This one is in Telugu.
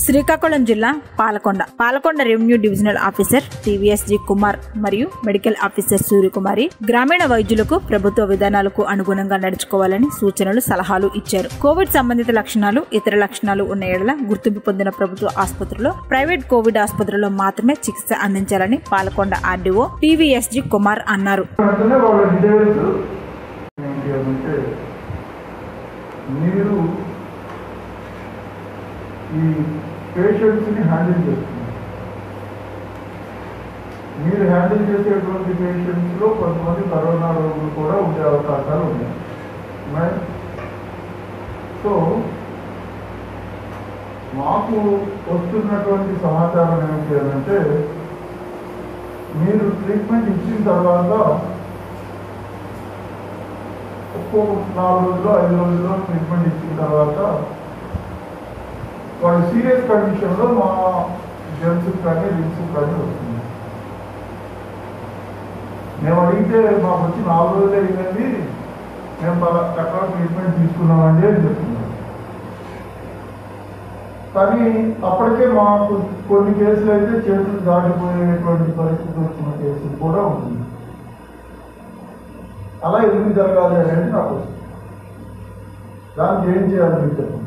శ్రీకాకుళం జిల్లా Palakonda Palakonda revenue divisional officer TVS G Kumar మరియు మెడికల్ ఆఫీసర్ సూర్యకుమారి గ్రామీణ వైద్యులకు ప్రభుత్వ విధానాలకు అనుగుణంగా నడుచుకోవాలని సూచనలు సలహాలు ఇచ్చారు కోవిడ్ సంబంధిత లక్షణాలు ఇతర లక్షణాలు ఉన్న ఏడల గుర్తింపు పొందిన ప్రభుత్వ ఆసుపత్రిలో ప్రైవేట్ కోవిడ్ ఆసుపత్రిలో మాత్రమే చికిత్స అందించాలని Palakonda RDO TVS G Kumar అన్నారు వెంటనే వాళ్ళ డీటెయిల్స్ ఏంటి అంటే మీరు ఈ పేషెంట్స్ని హ్యాండిల్ చేస్తున్నారు మీరు హ్యాండిల్ చేసేటువంటి పేషెంట్స్లో కొంతమంది కరోనా రోగులు కూడా ఉండే అవకాశాలు ఉన్నాయి ఉన్నాయి? సో మాకు వస్తున్నటువంటి సమాచారం ఏమిటి అని అంటే మీరు ట్రీట్మెంట్ ఇచ్చిన తర్వాత ఒక్కొక్క నాలుగు రోజులు ఐదు రోజుల్లో ట్రీట్మెంట్ ఇచ్చిన తర్వాత వాళ్ళు సీరియస్ కండిషన్లో మా జెమ్స్ కానీ రిమ్స్ కానీ వస్తుంది మేము అడిగితే మాకు వచ్చి నాలుగు రోజులు అయిందండి మేము పలా ఎక్కడ ట్రీట్మెంట్ తీసుకున్నామండి అని చెప్తున్నారు కానీ అప్పటికే మాకు కొన్ని కేసులు అయితే చేతులు దాటిపోయేటువంటి పరిస్థితి వచ్చిన కేసులు కూడా ఉంది అలా ఎందుకు జరగాలి అనేది నాకు వస్తుంది దానికి ఏం చేయాలి మీకు చెప్పండి